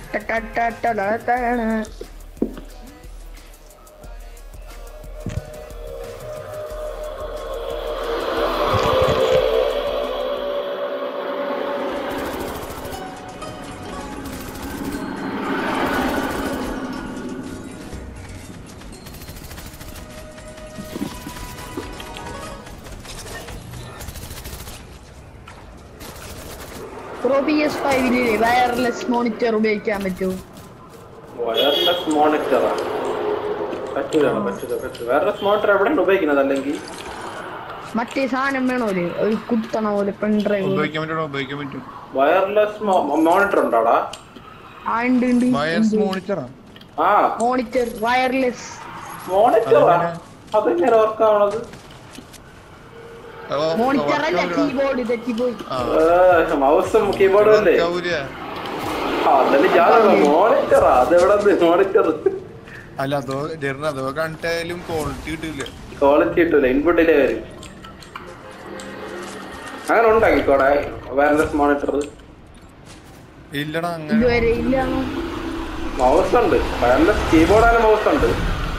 ടട്ടട്ടട്ടടടടട. Pro P S ഫൈവില് wireless monitor ഉപയോഗിക്കാൻ പറ്റുമോ വയർലെസ് മോണിറ്ററാ പറ്റൂല പറ്റൂല പറ്റൂല വയർലെസ് മോണിറ്റർ എവിടെയാണ് ഉപയോഗിക്കുന്നത് അല്ലെങ്കിൽ മറ്റേ സാധനം വേണോല് ഒരു കുത്തണ പോലെ പെൺഡ്രൈവ് ഉപയോഗിക്കാൻ പറ്റുമോ ഉപയോഗിക്കാൻ പറ്റും വയർലെസ് മോണിറ്റർ ഉണ്ടോടാ ആ ഉണ്ട് ഉണ്ട് വയർസ് മോണിറ്ററാ ആ മോണിറ്റർ വയർലെസ് മോണിറ്ററാ അതെങ്ങനെ വർക്കാവണത് മോണിറ്റർ അല്ല കീബോർഡ് തെറ്റിപ്പോയി മൗസും കീബോർഡും അല്ലേ ആ അതല്ലേ ഞാനുള്ള മോണിറ്ററാ അതെവിടെ മോണിറ്റർ അല്ല അതോ ജെറിന് അതോ കണ്ടിട്ടായാലും ക്വാളിറ്റി കിട്ടില്ല ക്വാളിറ്റി കിട്ടൂല ഇൻപുട്ടിലേ വരും അങ്ങനെ ഉണ്ടാക്കിക്കോടെ വയർലെസ് മോണിറ്റർ ഇല്ലടാ അങ്ങനെ ഇതുവരെ ഇല്ല മൗസ് ഉണ്ട് വയർലെസ് കീബോർഡാണ് മൗസ് ഉണ്ട്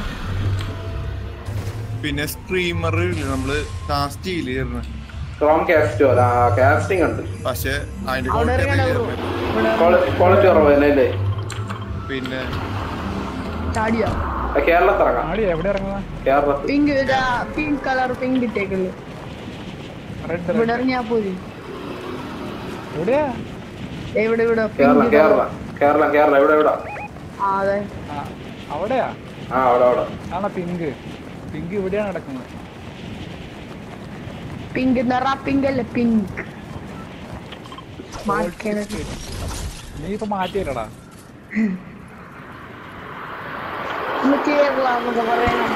പിന്നെ സ്ട്രീമർ ഇല്ല നമ്മള് കാസ്റ്റ് ചെയ്യില്ല ജെറിന് ക്രോം കാസ്റ്റ് പോലെ ആ കാസ്റ്റിംഗ് ഉണ്ട് പക്ഷെ അതിന്റെ അവിടെ quality ഇറങ്ങണ അറിയില്ല ബ്രോ ജെറിന്. ഇവിടെ ക്വാളിറ്റി കുറവ് തന്നെ അല്ലേ പിന്നെ ചാടിയ ആ, കേരളത്തിൽ ഇറങ്ങാം ആടി എവിടെ ഇറങ്ങുന്ന കേരളത്തിൽ പിങ്ക് ഇതാ പിങ്ക് കളർ പിങ്ക് ഇട്ടേക്കുള്ളു റെഡ് ഇവിടെ ഇറങ്ങിയാ പോയി എവിടെയാ എവിടെ ഇവിടെ കേരളം പിങ്ക് കേരളം കേരളം കേരളം എവിടെ എവിടെ ആ അതെ ആ, അവിടെയാ ആ അവിടെ അവിടെ ആണോ പിങ്ക് പിങ്ക് ഇവിടെയാണ് നടക്കുന്നത് പിങ്ക് നിറ പിങ്ക് അല്ലേ പിങ്ക് മാറ്റണത് നീ ഇപ്പൊ മാറ്റിയല്ലടാ ഇന്ന് കേരള എന്നൊക്കെ പറയണം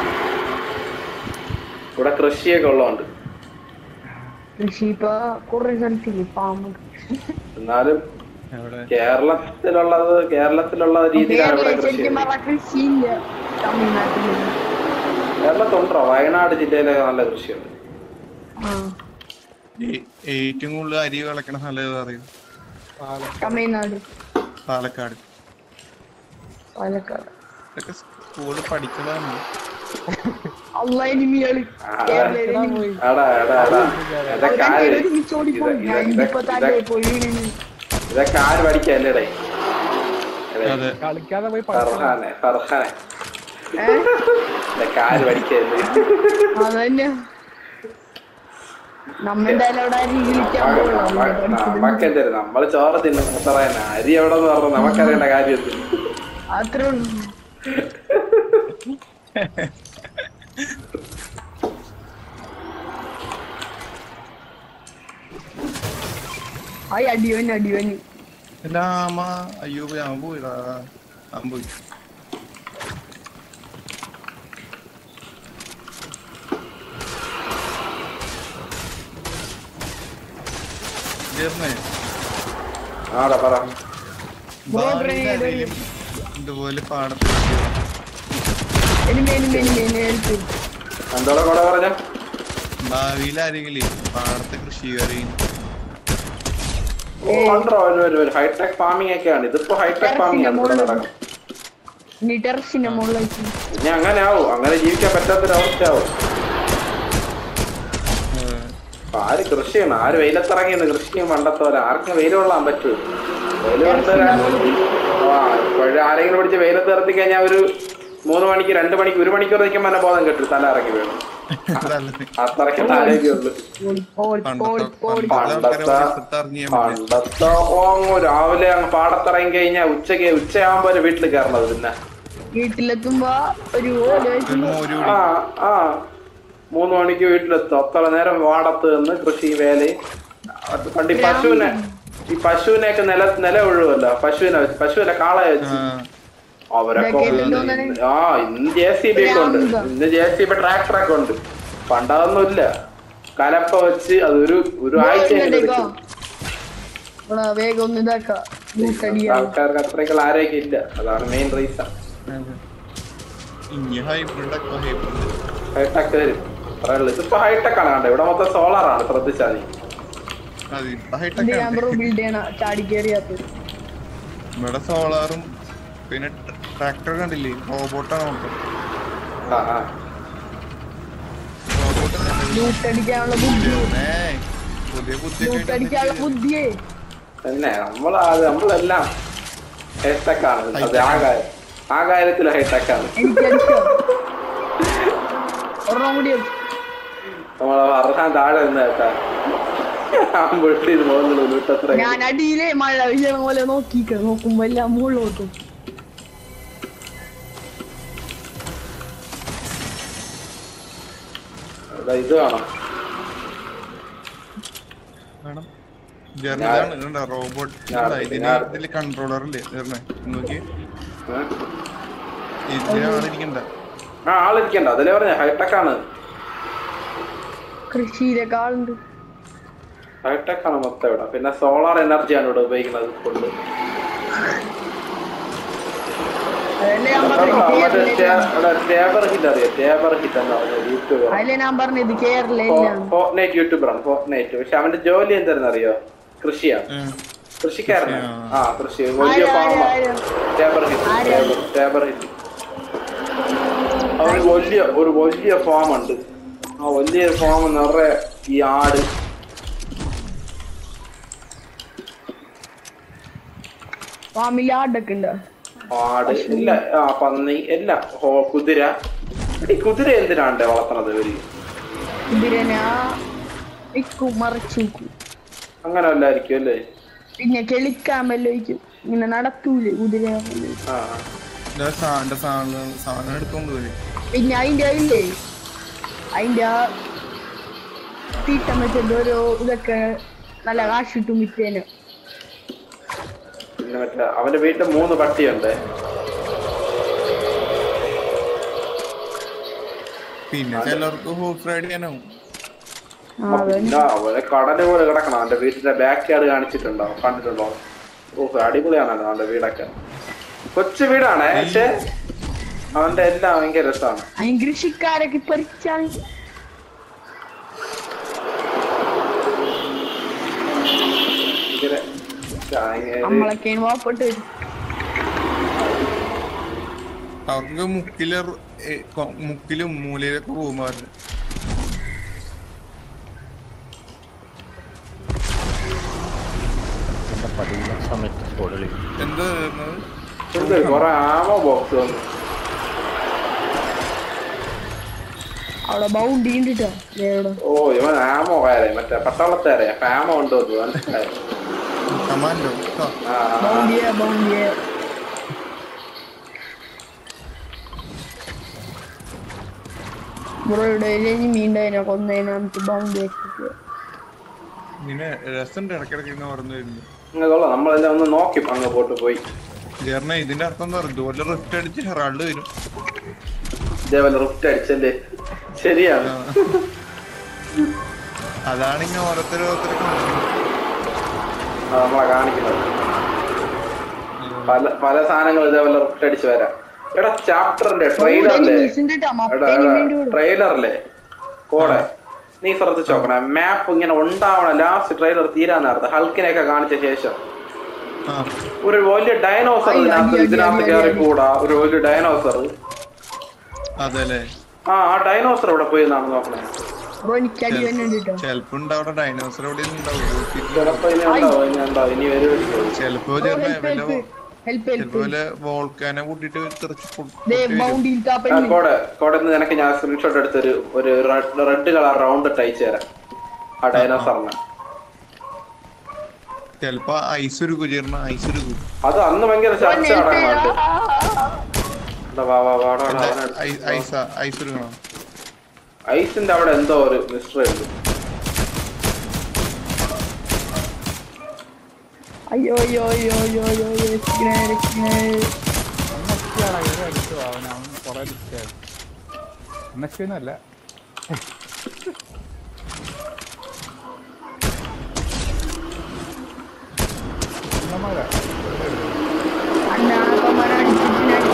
ഇവിടെ കൃഷിയൊക്കെ ഉള്ളതുകൊണ്ട് കൃഷി ഇപ്പൊ കുറെ സ്ഥലത്തില്ലേ പാമ്പ് എന്നാലും എവിടെ കേരളത്തിലുള്ളത് കേരളത്തിലുള്ള രീതിയിലാണ് ഇവിടെ കൃഷി ശരിക്കും പറഞ്ഞ കൃഷിയില്ല തമിഴ്നാട്ടില് കേരളത്തുണ്ടോ വയനാട് ജില്ലയിലൊക്കെ നല്ല കൃഷിയുണ്ട് ആ ഏ- ഏറ്റവും കൂടുതൽ അരി വിളക്കണ സ്ഥലം ഏതാ അറിയോ തമിഴ്നാട് പാലക്കാട് പാലക്കാട് ഇതൊക്കെ സ്കൂളിൽ പഠിച്ചതാണ് അള്ള എനിമികള് ആ, കേരള enemy. എടാ എടാ എടാ ഇതൊക്കെ ആര് അവരൊക്കെ ഒരുമിച്ച് ഓടിപ്പോയി. ഇത്- ഞാൻ ഇത്- ഇന്നിപ്പോ തലേ ഇതൊക്കെ- പോയി വീണിന്. ഇതൊക്കെ ആര് പഠിക്കല്ലേടേ അതെ കളിക്കാതെ പോയി പഠിക്കണം ഫർഹാനെ ഫർഹാനെ ഏ? ഇതൊക്കെ ആര് പഠിക്കല്ലേ അതന്നെ നമ്മ എന്തായാലും അവിടെ അരി വിളിക്കാൻ പോകണം നമുക്കെന്താ നമ്മള് ചോറ് തിന്നും പറയാനാ അരി എവിടെ നിന്ന് പറഞ്ഞു നമുക്കറിയേണ്ട കാര്യം അത്രേ ഉള്ളൂ ആയി അടിവൻ അടിവൻ എന്റെ ആമ അയ്യോ ഞാൻ പോയിടാ ഞാൻ പോയി ജെറിനെ ആടാ പറ ഭാവിയിൽ ആരെങ്കിലും ഇതുപോലെ പാടത്ത് എനിമി എനിമി എനിമി എന്നെ എടുത്തു എന്തോടെ കൂടെ പറഞ്ഞ ഭാവിയിൽ ആരെങ്കിലും പാടത്തെ കൃഷിക്കാരെയും ഉണ്ടോ ഹൈടെക് ഫാമിംഗ് ഒക്കെയാണ് ഇതിപ്പോ ഹൈടെക് ഫാമിംഗ് ആണ് ഇവിടെ നടക്കുന്നത് ഇനി ടെറസിന്റെ മുകളിലേക്ക് ഇനി അങ്ങനെ ആവും അങ്ങനെ ജീവിക്കാൻ പറ്റാത്തൊരവസ്ഥ ആവും അപ്പൊ ആര് കൃഷി ചെയ്യണം ആര് വെയിലത്തിറങ്ങിയെന്ന് കൃഷി ചെയ്യാൻ പണ്ടത്തോലെ ആർക്കും വെയിൽ കൊള്ളാൻ പറ്റൂ വെയിൽ കൊണ്ടുവരാൻ ആ ഇപ്പോഴും ആരെങ്കിലും പിടിച്ച് വെയിലത്ത് നിർത്തി കഴിഞ്ഞാൽ ഒരു മൂന്ന് മണിക്ക് രണ്ട് മണിക്ക് ഒരു മണിക്കൂർ നിൽക്കുമ്പോൾ തന്നെ ബോധം കിട്ടും തല ഇറങ്ങി വീണു അത്രയ്ക്ക് ആരോഗ്യമുള്ളു പോടി പോടി പോടി പണ്ടത്തെ ആൾക്കാരെ ഇറങ്ങിയാൽ മതി പണ്ടത്തെ ഓങ്ങ് രാവിലെ അങ്ങ് പാടത്തിറങ്ങി കഴിഞ്ഞാൽ ഉച്ചക്ക് ഉച്ചയാകുമ്പോ ഒരു വീട്ടിൽ കയറണത് പിന്നെ വീട്ടിലെത്തുമ്പോ ഒരു ഓല വെച്ച് ഒരു മോര് ആ ആ മൂന്ന് മണിക്ക് വീട്ടിലെത്തും അത്ര നേരം വാടത്ത് നിന്ന് കൃഷി വേലയും അത് പണ്ട് ഈ പശുവിനെ ഈ പശുവിനെയൊക്കെ നില നില ഒഴുവല്ലോ പശുവിനെ വെച്ച് പശുവിനെ കാളയെ വെച്ച് അവരൊക്കെ ഇതൊക്കെ ഇല്ലല്ലോ തന്നെ. ആ ഇന്ന് ജെ സി ബി ഒക്കെ ഉണ്ട് ഇന്ന് ജെ സി ബി ട്രാക്ടർ ഒക്കെ ഉണ്ട് പണ്ടതൊന്നും ഇല്ല കലപ്പ വെച്ച് അതൊരു ഒരു ആഴ്ച ഇങ്ങോട്ടേക്കോ? ഇവിടെ വേഗം ഒന്ന് ഇതാക്കാം കൂട്ടടിയാ ആൾക്കാർക്ക് അത്രയ്ക്കുള്ള ആരോഗ്യം ഇല്ല അതാണ് മെയിൻ റീസൺ ഇനി ഹൈബ്രിഡ് ഒക്കെ ഹൈബ്രിഡ് ഹൈടെക് വരും അത്രേ ഉള്ളൂ ഇതിപ്പോ ഹൈടെക് ആണ് കണ്ടത് ഇവിടെ മൊത്തം സോളാർ ആണ് ശ്രദ്ധിച്ചാൽ മതി അത് ഇപ്പൊ ഇത് ഹൈടെക് ഞാൻ ബ്രോ ബിൽഡ് ചെയ്യണ ചാടി കയറിയാത്ത ഇവിടെ സോളാറും പിന്നെ ട്രാക്ടർ കണ്ടില്ലേ റോബോട്ടാണ് മൊത്തം ആ ആ റോബോട്ട് ലൂട്ടടിക്കാനുള്ള ബുദ്ധി പുതിയ ബുദ്ധി ലൂട്ടടിക്കാനുള്ള ബുദ്ധിയേ തന്നെ നമ്മൾ നമ്മളെല്ലാം ഹൈടെക് ആണ് അത് ആ കാര്യം ആ കാര്യത്തിൽ ഹൈടെക് ആണ് എനിക്കടിക്കാം ഒരെണ്ണം കൂടി വെച്ച്. നമ്മളെ വർഷാൻ താഴെ നിന്ന് കേട്ടാ വീട്ടിൽ പോകുന്നുള്ളൂ വീട്ടത്ര ഞാൻ അടിയിലെ മഴ വീഴണ പോലെ നോക്കിക്ക നോക്കുമ്പോ എല്ലാം മുകളിലോട്ടും ഇത് വേണം വേണം ജർമ്മനാണ് കണ്ടോ റോബോട്ട് ഞാൻ- ഇതിന് ഞാൻ- ഇതില് കൺട്രോളർ ഇല്ലേ ജർമ്മ നോക്കി ഏ? ഇതിനാളിരിക്കണ്ട ആ ആളിരിക്കണ്ട അതിലേ പറഞ്ഞ ഹൈടെക് ആണ് കൃഷിയിലൊക്കെ ആളുണ്ട് ഹൈടെക് ആണ് മൊത്തം ഇവിടെ പിന്നെ സോളാർ എനർജിയാണ് ഇവിടെ ഉപയോഗിക്കുന്നത് കൊണ്ട് അതല്ലേ ഞാൻ പറഞ്ഞത് കേരള ടേബർ ഹിറ്റ് അറിയാം ടേബർ ഹിറ്റ് എന്ന് പറഞ്ഞ യൂട്യൂബർ അതിലെ ഞാൻ പറഞ്ഞത് കേരളയിലാണ് ഫോർട്ട്നൈറ്റ് യൂട്യൂബറാണ് ഫോർട്ട്നൈറ്റ് പക്ഷെ അവന്റെ ജോലി എന്തായിരുന്നു അറിയോ കൃഷിയാണ് കൃഷിക്കാരനാണ് ആ കൃഷി വലിയ ആര്, ഫാമ ആര്, ആര്? ടേബർ ഹിറ്റ് ആര്? ടേബർ ടേബർ ഹിറ്റ് അവന് വലിയ ഒരു വലിയ ഫാം ഉണ്ട് ആ വലിയ ഫാം നിറയെ ഈ ആട് ഫാമിലി ആടൊക്കെ ഉണ്ട് ആട് ഇല്ല ആ പന്നി എല്ലാം ഹോ- കുതിര ഈ കുതിര എന്തിനാണ്ട് വളർത്തണത് ഇവര് കുതിരനെ വിൽക്കും മറിച്ചു വിൽക്കും അങ്ങനെ വല്ലായിരിക്കും അല്ലേ പിന്നെ കെളിക്കാൻ വല്ലതും ഇങ്ങനെ നടത്തൂലേ കുതിര ആ സാധനം സാധനം സാധനം എടുത്തോണ്ട് വരും പിന്നെ അതിന്റെ ഇല്ലേ അതിന്റെ ആ തീട്ടം വെച്ചത് ഓരോ ഇതൊക്കെ നല്ല കാശിട്ടും വിറ്റേന് പിന്നെ മറ്റേ അവന്റെ വീട്ടിൽ മൂന്ന് പട്ടിയുണ്ട് പിന്നെ ചിലർക്ക് ഹോർസ് റൈഡ് ചെയ്യാനാവും ആ, അതന്നെ. പിന്നെ അവനെ കടല് പോലെ കിടക്കണം അവന്റെ വീട്ടിന്റെ ബാക്ക് യാർഡ് കാണിച്ചിട്ടുണ്ടോ കണ്ടിട്ടുണ്ടോ ഓഹ് അടിപൊളിയാണല്ലോ അവന്റെ വീടൊക്കെ കൊച്ചു വീടാണ് പക്ഷെ അവന്റെ എല്ലാം ഭയങ്കര രസമാണ് അതിന് കൃഷിക്കാരൊക്കെ പറിച്ചാണ് ഭയങ്കര ഭയങ്കര നമ്മളൊക്കെ വാപ്പിട്ട് വരും അവർക്ക് മുക്കില് റ- ഏ, കൊ- മുക്കിലും മൂലയിലൊക്കെ റൂമായിരുന്നു എന്റെ പതിമൂന്നാം സമയത്ത് സ്കോഡിൽ എന്താ വരുന്നത്? എന്ത് കൊറേ ആമോ ബോക്സ് വന്നു അവിടെ ബൗണ്ടി ഉണ്ടിട്ടോ ദേവിടെ ഓ ഇവൻ ആമോ കയറേ മറ്റേ പട്ടാളത്തേറെ ആമോ ഉണ്ടോ എന്ന് മനസ്സിലായി കമാൻഡോ ആ, ആ ആ, ആ. ബൗണ്ടിയെ ബൗണ്ടിയെ ബ്രോയുടെ മീണ്ടതിനെ കൊന്നതിനെ നമുക്ക് ബൗണ്ടി വെച്ചിട്ട് ഇങ്ങനെ രസമുണ്ട് ഇടയ്ക്കിടയ്ക്ക് ഇങ്ങനെ ഓർമ്മ വരുന്നു ഇങ്ങനെ കൊള്ളാം നമ്മളെല്ലാം ഒന്ന് നോക്കി അങ്ങ് പോട്ട് പോയി ചേർന്ന ഇതിന്റെ അർത്ഥം എന്താ പറയുക ഇതുപോലെ റിഫ്റ്റ് അടിച്ച് ഹെറാൾഡ് വരും ഇതേപോലെ റിഫ്റ്റ് അടിച്ചല്ലേ ശരിയാണ് ആ. അതാണ് ഇങ്ങനെ ഓരോരുത്തർ ഓരോരുത്തരെ കൊണ്ടുവരുന്നത്. അത് നമ്മളെ കാണിക്കുന്നത് പല പല സാധനങ്ങൾ ഇതേപോലെ റിഫ്റ്റ് അടിച്ച് വരാം എടാ ചാപ്റ്ററിന്റെ ട്രെയിലറിലെ എടാ ട്രെയിലറിലെ കോടെ നീ ശ്രദ്ധിച്ച് നോക്കണേ മാപ്പ് ഇങ്ങനെ ഉണ്ടാവണം ലാസ്റ്റ് ട്രെയിലർ തീരാൻ നേരത്തെ ഹൾക്കിനെയൊക്കെ കാണിച്ച ശേഷം ആ ഒരു വലിയ ഡൈനോസർ അയ്യോ, ഇതിനകത്ത് അയ്യോ, ഇതിനകത്ത് അയ്യോ, കയറി അയ്യോ. കൂടാ ഒരു വലിയ ഡൈനോസർ അതെല്ലേ ആ ആ ഡൈനോസർ ഇവിടെ പോയി എന്നാണ് നോക്കണേ ബ്രോ എനിക്ക് അടി തന്നെ ഉണ്ട് കേട്ടോ ചെലപ്പോ ഉണ്ടാവും ഡൈനോസർ എവിടെ ഉണ്ടാവും ചിലപ്പോ ഇനി ഉണ്ടാവും ഇനി ഉണ്ടാവും ഇനി വരുമായിരിക്കും ചെലപ്പോ ചേർന്ന വല്ല ഹെൽപ്പ് ചെലപ്പോ ഹെൽപ്പ് വല്ല വോൾക്കാനെ കൂട്ടിട്ട് തെറിച്ച് പൊ- ദേ പൊട്ടി വരും. ബൗണ്ടിയിൽ ആ, താപ്പൻ കോടെ കോടെ ഇന്ന് നിനക്ക് ഞാൻ സ്ക്രീൻഷോട്ട് എടുത്തൊരു ഒരു റെഡ് കളർ റൗണ്ട് ഇട്ട് അയച്ചു തരാം ആ ഡൈനോസറിന് ചെലപ്പോ ഐസ് ഉരുക്കു ചേർന്ന ഐസ് ഉരുക്കു അത് അന്ന് ഭയങ്കര ചർച്ച നടക്കുന്നുണ്ട് വാ വാ വാ വാ, വാ, അവനെ എടുത്ത് ഐസ് ഐസ് ഉരുക്കണം ഐസിന്റെ അവിടെ എന്തോ ഒരു മിസ്റ്ററി ഉണ്ട് അയ്യോ അയ്യോ അയ്യോ അയ്യോ അയ്യോ അയ്യോ രക്ഷിക്കണേ രക്ഷിക്കണേ എന്നൊക്കെയാണ് ഇവരെ അടിച്ചു അവൻ അവൻ കുറെ ഡിസ്റ്റായി എന്നൊക്കെയൊന്നുമല്ല ഇന്നമാരാ അണ്ണാക്കന്മാരെ അടിച്ചിട്ട്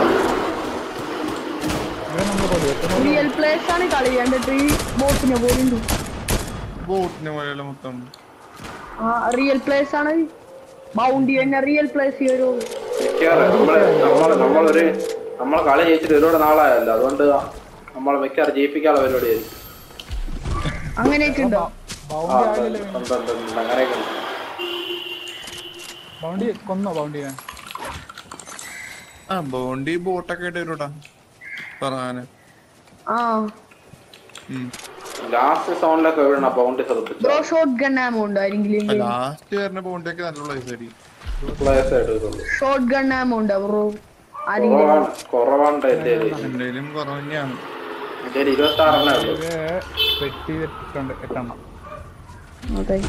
ഇവരെ നമ്മൾ കൊടുക്കും റിയൽ പ്ലേസ് ആണ് കളി കണ്ടിട്ട് ഈ ബോട്ടിനെ പോലും ബോട്ടിനെ പോലെയുള്ള മൊത്തം ആ റിയൽ പ്ലേസ് ആണ് ബൗണ്ടി തന്നെ റിയൽ പ്ലേസ് ഒരു മിക്കവാറും നമ്മള് നമ്മള് നമ്മളൊരു നമ്മളെ കളി ജയിച്ചിട്ട് ഒരുപാട് നാളായല്ലോ അതുകൊണ്ട് നമ്മൾ മിക്കവാറും ജയിപ്പിക്കാനുള്ള പരിപാടിയായിരിക്കും അങ്ങനെയൊക്കെ ഉണ്ടോ ആ, ബൗണ്ടി ഉണ്ട്, ആയില്ലേ ഉണ്ട്, ഉണ്ട്, ഉണ്ട്, അങ്ങനെയൊക്കെ ഉണ്ട്. ബൗണ്ടി കൊന്നോ ബൗണ്ടിനെ ആ ബോണ്ടി ബോട്ടൊക്കെ ആയിട്ട് വരൂടാ പറയാന് ആ ഉം. ലാസ്റ്റ് സോണിലൊക്കെ വീണ ബൗണ്ടി ശ്രദ്ധിച്ചു ബ്രോ ഷോട്ട് ഗൺ ആമോ ഉണ്ടോ ആരെങ്കിലും ലാസ്റ്റ് വരുന്ന ബോണ്ടിയൊക്കെ നല്ല പൈസ ആയിരിക്കും പ്ലേയേഴ്സ് ആയിട്ട് വരുള്ളൂ ഷോട്ട് ഗൺ ആമോ ഉണ്ടോ ബ്രോ ആരെങ്കിലും കുറവാണ് കുറവാണ് എന്റെ എന്തെങ്കിലും കുറവ് തന്നെയാണ് എന്റെ ഇരുപത്തി ആറെണ്ണേ ഉള്ളൂ ഇത് പെട്ടി ഇട്ടുണ്ട് എട്ടെണ്ണം അതെ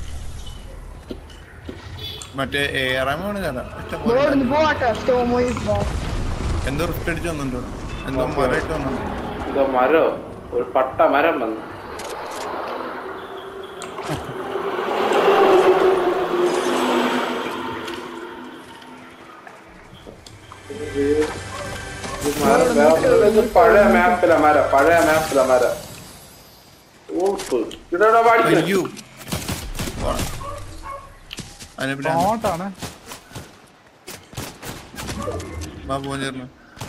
മറ്റേ ഏറാമാണ് ഞാൻ ബ്രോ ഒന്ന് പോവാട്ടോ സ്റ്റോം പോയി പോ. എന്തോ റിഫ്റ്റ് അടിച്ച് വന്നിട്ടുണ്ടോ എന്തോ മരമായിട്ട് വന്നിട്ടുണ്ട് എന്തോ മരോ ഒരു പട്ട മരം വന്നു ഇത് മരം വേറെ- ഇത് പഴയ മാപ്പിലെ മരം പഴയ മാപ്പിലെ മരം ഊപ്പ് ഇവിടെ പാടിക്കുന്നു അയ്യോ പോണം. അതിനെ പിന്നെ നോട്ടാണ് വാ പോകാൻ ചേർന്നു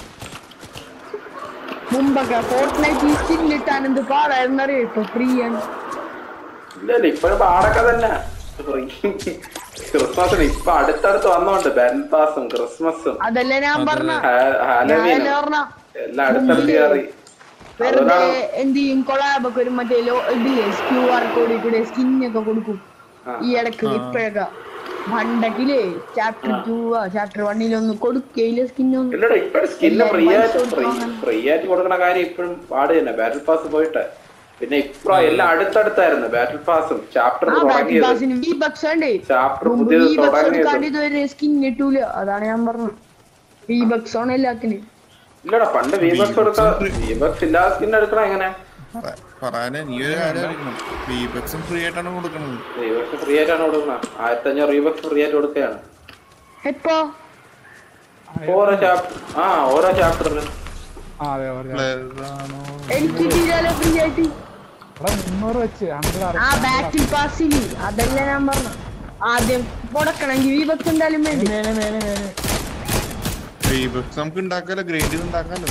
മുമ്പൊക്കെ ഫോർട്ട്നൈറ്റ് ഈ സ്കിൻ ഇട്ടാൻ എന്ത് പാടായിരുന്നറിയോ ഇപ്പൊ ഫ്രീ ആണ് ഇല്ല ഇല്ല ഇപ്പോഴും പാടൊക്കെ തന്നെ ക്രിസ്മസിന് ഇപ്പൊ അടുത്തടുത്ത് വന്നോണ്ട് ബെൻപാസും ക്രിസ്മസും അതല്ലേ ഞാൻ പറഞ്ഞ ഹാലവീനും പറഞ്ഞ എല്ലാം അടുത്തടുത്ത് കയറി വെറുതെ അതുകൊണ്ടാണ് എന്ത് ചെയ്യും കൊളാബൊക്കെ ഒരു മറ്റേ ലോ ഇതില്ലേ ക്യു ആർ കോഡിൽ കൂടെ സ്കിന്നൊക്കെ കൊടുക്കും ആ. ഈ ഇടക്ക് ഇപ്പഴൊക്കെ പണ്ടക്കില്ലേ ചാപ്റ്റർ ടു ചാപ്റ്റർ വണ്ണിലൊന്നും കൊടുക്കയില്ല സ്കിന്നൊന്നും ഇല്ലടാ ഇപ്പഴും സ്കില്ല് എല്ലാരും ഫ്രീ ആയിട്ട് പൈസ ഫ്രീ കൊടുക്കണം. ഫ്രീ ആയിട്ട് കൊടുക്കണ കാര്യം ഇപ്പോഴും പാട് തന്നെ ബാറ്റിൽ പാസ് പോയിട്ട് പിന്നെ ഇപ്പൊ എല്ലാം അടുത്തടുത്തായിരുന്നു ബാറ്റിൽ പാസും ചാപ്റ്റർ ആ ബാറ്റിൽ തുടങ്ങിയത് പാസിന് വി ബക്സ് ഉണ്ട് ചാപ്റ്റർ മുമ്പ് പുതിയത് വി ബക്സ് തുടങ്ങിയത് എടുക്കാണ്ട് ഇതുവരെ സ്കിൻ കിട്ടൂല അതാണ് ഞാൻ പറഞ്ഞത് വി ബക്സ് ആണ് എല്ലാത്തിനും ഇല്ലടാ പണ്ട് വീബക്സ് കൊടുക്ക വീബക്സ് ഇല്ലാതെ സ്കിൻ എടുക്കണം എങ്ങനെ പറയാനെ നീ ഒരു കാര്യം അറിയിക്കണം ബീബക്സും ഫ്രീ ആയിട്ടാണ് കൊടുക്കുന്നത് റീബക്സ് ഫ്രീ ആയിട്ടാണ് കൊടുക്കുന്നത് ആയിരത്തി അഞ്ഞൂറ് റീബക്സ് ഫ്രീ ആയിട്ട് കൊടുക്കുകയാണ് എപ്പോ ഓരോ ചാപ്റ്റർ ആ ഓരോ ചാപ്റ്ററിലും ആ അതെ അതെ Player ആണോ എനിക്ക് തീരാലോ ഫ്രീ ആയിട്ട് ഇവിടെ മുന്നൂറ് വെച്ച് ഹൺഡ്രഡ് ആ ബാറ്റിൽ പാസിൽ അതല്ല ഞാൻ പറഞ്ഞു ആദ്യം മുടക്കണമെങ്കിൽ വി ബക്സ് എന്തായാലും വേണ്ടി മേലെ മേലെ മേലെ ബീബക്സ് നമുക്ക് ഉണ്ടാക്കാലോ ഗ്രേഡ് ഉണ്ടാക്കാലോ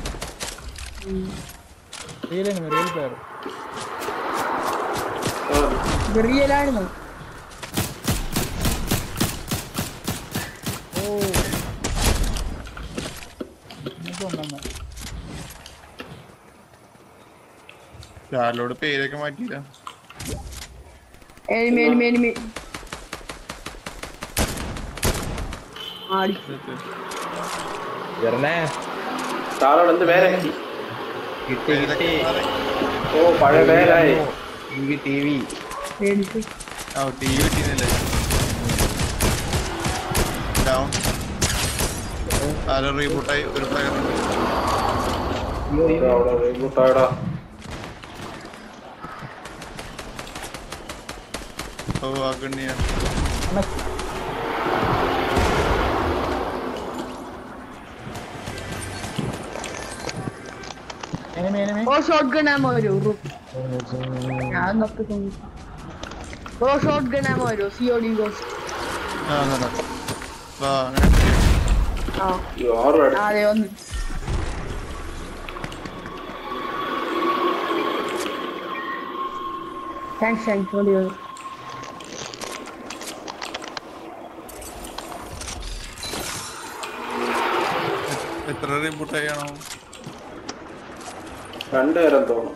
റിയലാണ് റിയൽ പേർ ഇത് റിയലായിരുന്നു ഓ എനിക്ക് ഒന്നെണ്ണ ചാലോട് പേരൊക്കെ മാറ്റിയില്ല എനിമി എനിമി എനിമി ആടി വരണേ സാറോട് എന്ത് പേരെ കിട്ടി കിട്ടി ഓ പഴയ പേരായി ടി വി ടി വി പേടിച്ചു ആ ടി വി കിട്ടിയില്ലേ ഡൗൺ ആരോ റീബൂട്ടായി ഒരു പ്ലെയർ അവിടെ റീബൂട്ടായടാ ഓ ആകണ്ണിയാണ് എനിമി എനിമി ഓ ഷോട്ട് ഗൺ ആമോ വരൂ റു ഞാൻ നോക്കി ഓ ഷോട്ട് ഗൺ ആമോ വരൂ സിഒഡി ഗോസ് ആ അതെ വാ അങ്ങനെ ചെയ്യാം. ആ ആറ് ആ, അടി അതെ വന്നു താങ്ക്സ് താങ്ക്സ് മതി മതി എത്ര റീബൂട്ടായി ആണോ രണ്ടുപേരും തോന്നും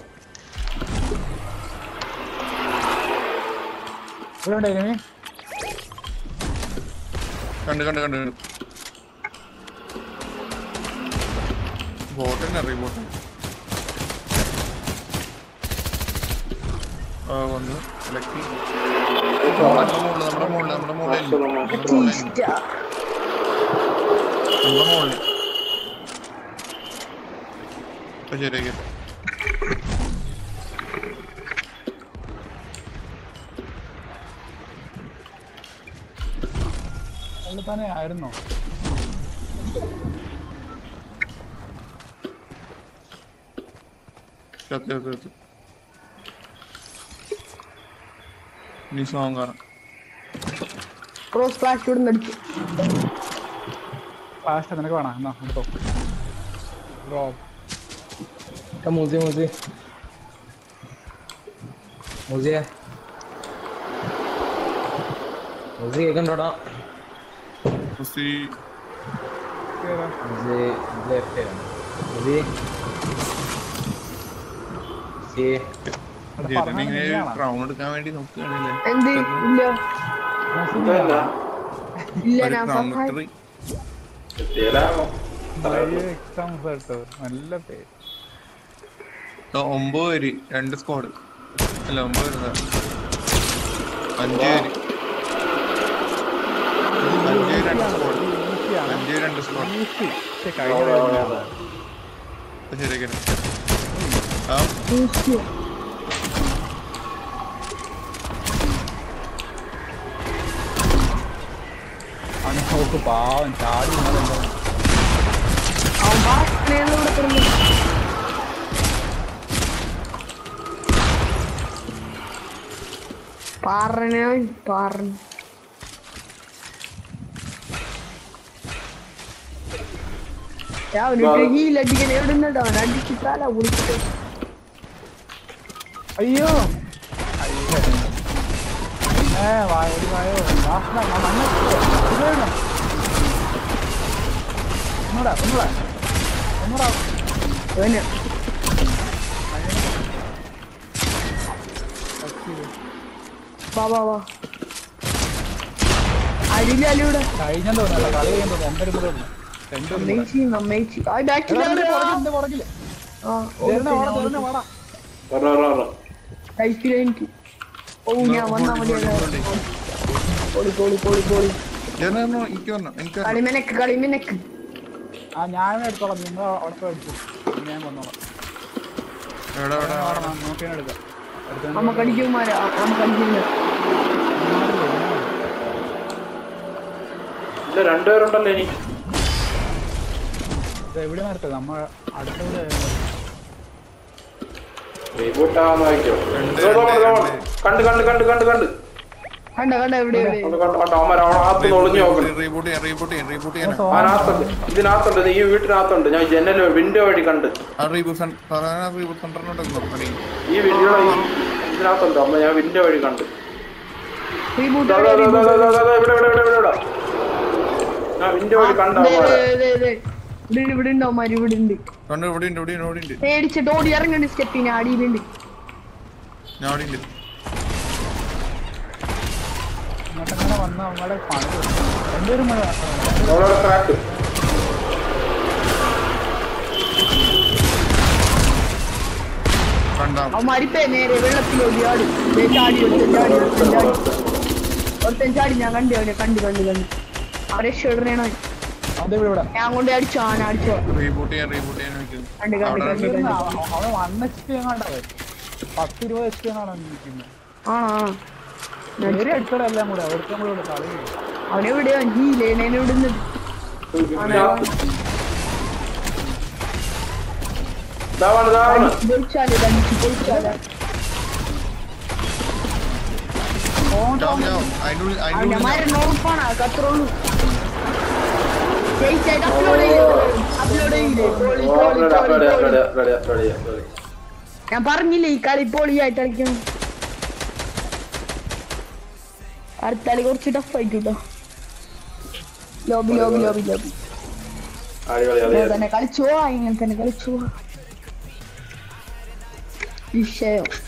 ഇവിടെ ഉണ്ട് എനിമി കണ്ട് കണ്ട് കണ്ട് കണ്ട് ബോട്ട് തന്നെ റീബോട്ട് ആ വന്നു ലക്കി നമ്മുടെ മുകളിൽ നമ്മുടെ മുകളിൽ നമ്മുടെ മുകളിൽ നമ്മുടെ മുകളിൽ ഇഷ്ട നമ്മുടെ മുകളിൽ ഇപ്പൊ ശരിയാക്കി അവിടെ തന്നെ ആയിരുന്നോ സത്യം സത്യം സത്യം ഇനി സോങ് കാണാം ക്രോസ് ഫ്ലാഷ് ഇവിടെ അടിച്ചു ഫാസ്റ്റ് നിനക്ക് വേണം എന്നാ എടുത്തോ ഡ്രോപ്പ് മൂസി മൂസി മൂസിയെ മൂസി കേൾക്കണ്ടോടാ കുസ്തി മൂസി ലെഫ്റ്റ് മൂസി മൂസി ജെറിനിങ്ങനെ ക്രൗൺ എടുക്കാൻ വേണ്ടി നോക്കുകയാണല്ലേ എന്ത് ഇല്ല ഇതല്ല. ഇല്ല ഒരു ഞാൻ ക്രൗൺ സഹായി വിക്ടറി എത്തിയടാ. എക്സാം കേട്ടോ നല്ല പേര് ഒമ്പത് പേര് രണ്ട് സ്ക്വാഡ് അല്ല ഒമ്പത് പേര് അഞ്ച് പേര് അഞ്ച് പേര് രണ്ട് സ്ക്വാഡ് ഈസിയാണ് അഞ്ച് പേര് രണ്ട് സ്ക്വാഡ് ഈസി പക്ഷെ കഴിഞ്ഞ തവണ ശരിയാക്കി ആ അവന് നോക്ക് പാവം ചാടി നിന്നതെന്തോ. അവൻ പറഞ്ഞൂടെ പറഞ്ഞു പറഞ്ഞോ പറഞ്ഞു അവനിട്ട് ഹീലടിക്കാൻ എവിടെ നിന്നിട്ട് അവൻ അടിച്ചിട്ടാല കുടിച്ചിട്ട് അയ്യോ ഏ വായ ഒരു വായോ വാസന ഞാൻ മണ്ണെടുത്തോ. ഇത് വേണം. ഒന്നൂടെ ഒന്നൂടെ ഒന്നൂടെ അവന് വാ വാ വാ അടിയിലൂടെ കഴിഞ്ഞെന്ന് തോന്നുന്നല്ല കളി കഴിയാൻ തോന്നുന്നു ഒമ്പത് മുതൽ രണ്ടു അമ്മേച്ചി അമ്മേച്ചി ആ ബാക്കിൽ പുറകില് ആ ചേർന്ന് വാടാ ചേർന്ന് വാടാ വരൂ, വരൂ, വരൂ. കഴിച്ചില്ല എനിക്ക് ഓ ഞാൻ വന്നാ മതി പൊളി പൊളി പൊളി പൊളി എനിക്ക് പറഞ്ഞു എനിക്ക് കളിമനക്ക് കളിമനക്ക് ആ ഞാൻ എടുത്തോളാം നിങ്ങൾ അവിടെ പോയി അടിച്ചു ഞാൻ കൊന്നോളാം എവിടെ എവിടെ വാടാ, നോക്കിയാണ് എടുക്കാം എടുത്ത് നമുക്ക് അടിക്കുമാരാ നമുക്ക് അടിക്കില്ല ഇല്ല രണ്ടുപേരുണ്ടല്ലോ ഇനി ഇത് എവിടെ നിർത്തത് നമ്മ അടുത്തവിടെ റീബൂട്ട് ആവാൻ നോക്കിയോ രണ്ട്, ഇതോ, ഇതോ, ഇതോ. രണ്ട്. കണ്ട് കണ്ട് കണ്ട് കണ്ട് കണ്ട് കണ്ട കണ്ട എവിടെ എവിടെ കണ്ട് കണ്ട് കണ്ട് അവന്മാർ അവനകത്ത് ഒളിഞ്ഞു നോക്കണം റീബൂട്ട് ചെയ്യാൻ റീബൂട്ട് ചെയ്യാൻ റീബൂട്ട് ചെയ്യാൻ അതിനകത്തുണ്ട് ഇതിനകത്തുണ്ട് ഈ വീട്ടിനകത്തുണ്ട് ഞാൻ ജനൽ വിൻഡോ വഴി കണ്ട് ആ റീബൂട്ട് റീബൂട്ട് സെന്ററിനോട്ട് പണി ഈ വീഡിയോ ഇതിനകത്തുണ്ട് അമ്മ ഞാൻ വിൻഡോ വഴി കണ്ട് റീബൂട്ട് ദാ, ദാ, ദാ, ദാ, ദാ, ദാ, ദാ, ഇവിടെ ഇവിടെ ഇവിടെ ഇവിടെ ഇവിടെ ഞാൻ വിൻഡോ വഴി കണ്ട അവന്മാരെ ഇവിടെ ഇവിടെ ഉണ്ട് അവന്മാര് ഇവിടെ ഉണ്ട് കണ്ട് ഇവിടെ ഉണ്ട് ഇവിടെ ഉണ്ട് ഇവിടെ ഉണ്ട് പേടിച്ചിട്ട് ഓടി ഇറങ്ങണ്ട് സ്റ്റെപ്പിന് അടിയിലുണ്ട് ഞാൻ അവിടെ ഉണ്ട് ഇങ്ങോട്ടങ്ങനെ വന്ന് നമ്മളെ പണി കൊടുക്കും. രണ്ടുപേരും മഴ അവളോട് ക്രാക്ക് കണ്ടാം അവന്മാരിപ്പേ നേരെ വെള്ളത്തിലോടി ആടി ദേ ചാടി ഒരുത്തൻ ചാടി ഒരുത്തൻ ചാടി ഒരുത്തൻ ചാടി ഞാൻ കണ്ടു അവനെ കണ്ടു കണ്ടു കണ്ടു അവരെ ഷെഡറിനാണ് അത് ഇവിടെ ഇവിടെ ഞാൻ കൊണ്ട് അടിച്ചു ആന അടിച്ചോ റീബൂട്ട് ചെയ്യാൻ റീബൂട്ട് ചെയ്യാൻ നോക്കിയത് കണ്ട് കണ്ട് അവിടെ കണ്ട് ഉണ്ട്. കണ്ട് അവൻ- അവൻ വൺ എച്ച് പി എങ്ങാണ്ടാവൻ പത്ത് ഇരുപത് എച്ച് പി എങ്ങാണ്ടാണ് നിൽക്കുന്നത് ആണോ ആണോ നേരെ അടിച്ചതെല്ലാം കൂടെ അവർക്ക് നമ്മളിവിടെ കളി അവനെവിടെയോ ഹീലേനെ വിടുന്നത് ഇതാവാണ് ഇതാവാണ് പൊളിച്ചാല് അടിച്ച് പൊളിച്ചാല് ചാവും, ചാവും. അതിന്റെ ഉള്ളിൽ അതിന്റെ അവന്റെ ഉള്ളിൽ മരം ഉറപ്പാണ് കത്രോളൂ ജയിച്ചായിട്ട് അപ്ലോഡ് ചെയ്യില്ലേ അപ്ലോഡ് ചെയ്യില്ലേ പൊളി, ഓ, പൊളി, റെഡി, പൊളി, റെഡി, പൊളി. Ready, ready, ready, ready. ഞാൻ പറഞ്ഞില്ലേ ഈ കളി പൊളിയായിട്ട് കളിക്കണം അടുത്ത കളി കുറച്ച് ടഫ് ആയിട്ട് കേട്ടോ ലോബി ലോബി ലോബി ലോബി അടിപൊളി അതെ ഇങ്ങനെ തന്നെ കളിച്ചു പോവാ ഇങ്ങനെ തന്നെ കളിച്ചു പോവാ വിഷയം